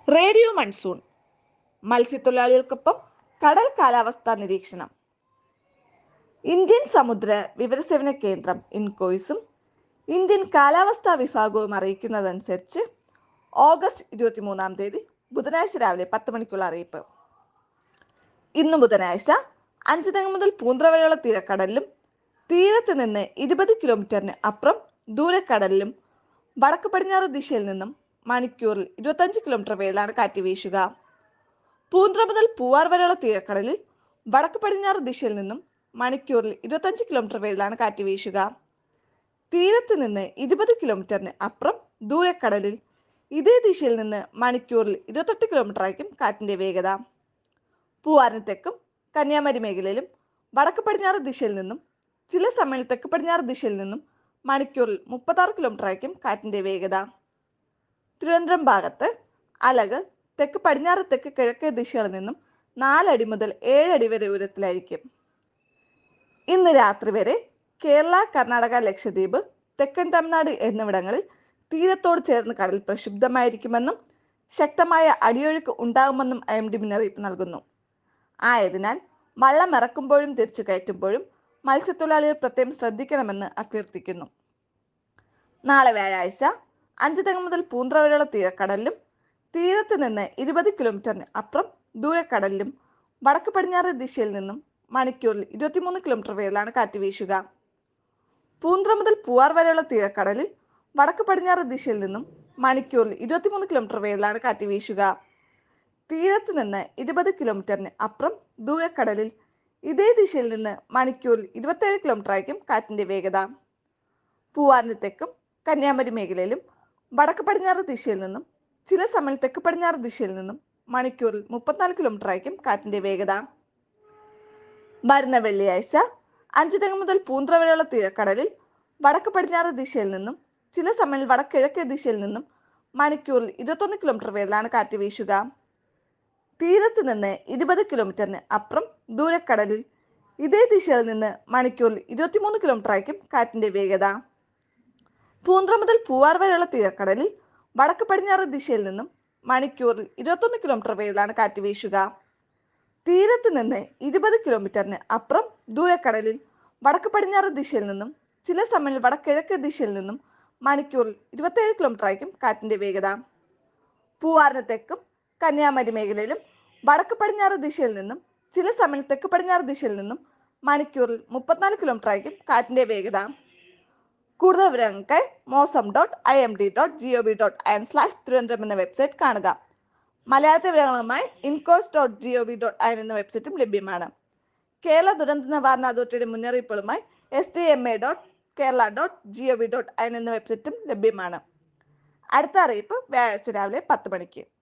radio monsoon മത്സ്യത്തൊഴിലാളികൾക്കൊപ്പം കടൽ കാലാവസ്ഥാ നിരീക്ഷണം ഇന്ത്യൻ സമുദ്ര വിവരസേവന കേന്ദ്രം ഇൻകോയ്സും ഇന്ത്യൻ കാലാവസ്ഥാ വിഭാഗവും അറിയിക്കുന്നതനുസരിച്ച് ഓഗസ്റ്റ് ഇരുപത്തിമൂന്നാം തീയതി ബുധനാഴ്ച രാവിലെ പത്ത് മണിക്കുള്ള അറിയിപ്പ് ഇന്ന് ബുധനാഴ്ച അഞ്ചുതെങ്ങ് മുതൽ പൂന്ത്ര വരെയുള്ള തീരക്കടലിലും തീരത്ത് നിന്ന് ഇരുപത് കിലോമീറ്ററിന് അപ്പുറം ദൂരക്കടലിലും വടക്ക് പടിഞ്ഞാറ് ദിശയിൽ നിന്നും മണിക്കൂറിൽ ഇരുപത്തഞ്ച് കിലോമീറ്റർ വേഗത്തിലാണ് കാറ്റ് വീശുക പൂന്ത്ര മുതൽ പൂവാർ വരെയുള്ള തീരക്കടലിൽ വടക്ക് പടിഞ്ഞാറ് ദിശയിൽ നിന്നും മണിക്കൂറിൽ ഇരുപത്തഞ്ച് കിലോമീറ്റർ വേഗത്തിലാണ് കാറ്റ് വീശുക തീരത്ത് നിന്ന് ഇരുപത് കിലോമീറ്ററിന് അപ്പുറം ദൂരക്കടലിൽ ഇതേ ദിശയിൽ നിന്ന് മണിക്കൂറിൽ ഇരുപത്തെട്ട് കിലോമീറ്റർ ആയിരിക്കും കാറ്റിന്റെ വേഗത പൂവാറിന് തെക്കും കന്യാകുമാരി മേഖലയിലും വടക്ക് പടിഞ്ഞാറ് ദിശയിൽ നിന്നും ചില സമയങ്ങളിൽ തെക്ക് പടിഞ്ഞാറ് ദിശയിൽ നിന്നും മണിക്കൂറിൽ മുപ്പത്താറ് കിലോമീറ്റർ ആയിരിക്കും കാറ്റിന്റെ വേഗത തിരുവനന്തപുരം ഭാഗത്ത് അലകൾ തെക്ക് പടിഞ്ഞാറ് തെക്ക് കിഴക്കേ ദിശകളിൽ നിന്നും നാലടി മുതൽ ഏഴടി വരെ ഉയരത്തിലായിരിക്കും ഇന്ന് രാത്രി വരെ കേരള കർണാടക ലക്ഷദ്വീപ് തെക്കൻ തമിഴ്നാട് എന്നിവിടങ്ങളിൽ തീരത്തോട് ചേർന്ന് കടൽ പ്രക്ഷുബ്ധമായിരിക്കുമെന്നും ശക്തമായ അടിയൊഴുക്ക് ഉണ്ടാകുമെന്നും ഐ എം ഡി മുന്നറിയിപ്പ് നൽകുന്നു ആയതിനാൽ വള്ളം ഇറക്കുമ്പോഴും തിരിച്ചു കയറ്റുമ്പോഴും മത്സ്യത്തൊഴിലാളികൾ പ്രത്യേകം ശ്രദ്ധിക്കണമെന്ന് അഭ്യർത്ഥിക്കുന്നു നാളെ വ്യാഴാഴ്ച അഞ്ച് തെങ്ങ് മുതൽ പൂന്ത്ര വരെയുള്ള തീരക്കടലിലും തീരത്ത് നിന്ന് ഇരുപത് കിലോമീറ്ററിന് അപ്പുറം ദൂരക്കടലിലും വടക്ക് പടിഞ്ഞാറ് ദിശയിൽ നിന്നും മണിക്കൂറിൽ ഇരുപത്തിമൂന്ന് കിലോമീറ്റർ വേഗത്തിലാണ് കാറ്റ് വീശുക പൂന്ത്ര മുതൽ പൂവാർ വരെയുള്ള തീരക്കടലിൽ വടക്ക് പടിഞ്ഞാറ് ദിശയിൽ നിന്നും മണിക്കൂറിൽ ഇരുപത്തിമൂന്ന് കിലോമീറ്റർ വേഗത്തിലാണ് കാറ്റ് വീശുക തീരത്ത് നിന്ന് ഇരുപത് കിലോമീറ്ററിന് അപ്പുറം ദൂരക്കടലിൽ ഇതേ ദിശയിൽ നിന്ന് മണിക്കൂറിൽ ഇരുപത്തേഴ് കിലോമീറ്റർ ആയിരിക്കും കാറ്റിന്റെ വേഗത പൂവാറിന് തെക്കും കന്യാകുമാരി മേഖലയിലും വടക്ക് പടിഞ്ഞാറ് ദിശയിൽ നിന്നും ചില സമയം തെക്ക് പടിഞ്ഞാറ് ദിശയിൽ നിന്നും മണിക്കൂറിൽ മുപ്പത്തിനാല് കിലോമീറ്റർ ആയിരിക്കും കാറ്റിന്റെ വേഗത വരുന്ന വെള്ളിയാഴ്ച അഞ്ച് തെങ്ങ് മുതൽ പൂന്ത്ര വരെയുള്ള തീരക്കടലിൽ വടക്ക് പടിഞ്ഞാറ് ദിശയിൽ നിന്നും ചില സമയം വടക്കിഴക്കേ ദിശയിൽ നിന്നും മണിക്കൂറിൽ ഇരുപത്തൊന്ന് കിലോമീറ്റർ വേഗത്തിലാണ് കാറ്റ് വീശുക തീരത്ത് നിന്ന് ഇരുപത് കിലോമീറ്ററിന് അപ്പുറം ദൂരക്കടലിൽ ഇതേ ദിശയിൽ നിന്ന് മണിക്കൂറിൽ ഇരുപത്തിമൂന്ന് കിലോമീറ്റർ ആയിരിക്കും കാറ്റിന്റെ വേഗത പൂന്ത്ര മുതൽ പൂവാർ വരെയുള്ള തീരക്കടലിൽ വടക്ക് പടിഞ്ഞാറ് ദിശയിൽ നിന്നും മണിക്കൂറിൽ ഇരുപത്തൊന്ന് കിലോമീറ്റർ വേഗത്തിലാണ് കാറ്റ് വീശുക തീരത്ത് നിന്ന് ഇരുപത് കിലോമീറ്ററിന് അപ്പുറം ദൂരക്കടലിൽ വടക്ക് പടിഞ്ഞാറ് ദിശയിൽ നിന്നും ചില സമയം വടക്കിഴക്ക് ദിശയിൽ നിന്നും മണിക്കൂറിൽ ഇരുപത്തേഴ് കിലോമീറ്റർ ആയിരിക്കും കാറ്റിന്റെ വേഗത പൂവാറിന് തെക്കും കന്യാകുമാരി മേഖലയിലും വടക്ക് പടിഞ്ഞാറ് ദിശയിൽ നിന്നും ചില സമയം തെക്ക് പടിഞ്ഞാറ് ദിശയിൽ നിന്നും മണിക്കൂറിൽ മുപ്പത്തിനാല് കിലോമീറ്റർ ആയിരിക്കും കാറ്റിന്റെ വേഗത കൂടുതൽ വിവരങ്ങൾക്കായി mausam dot I M D dot G O V dot I N slash Thiruvananthapuram എന്ന വെബ്സൈറ്റ് കാണുക മലയാളത്തെ വിവരങ്ങളുമായി INCOIS dot G O V dot I N എന്ന വെബ്സൈറ്റും ലഭ്യമാണ് കേരള ദുരന്ത നിവാരണ അതോറിറ്റിയുടെ മുന്നറിയിപ്പുകളുമായി S D M A dot Kerala dot G O V dot I N എന്ന വെബ്സൈറ്റും ലഭ്യമാണ് അടുത്ത അറിയിപ്പ് വ്യാഴാഴ്ച രാവിലെ പത്ത് മണിക്ക്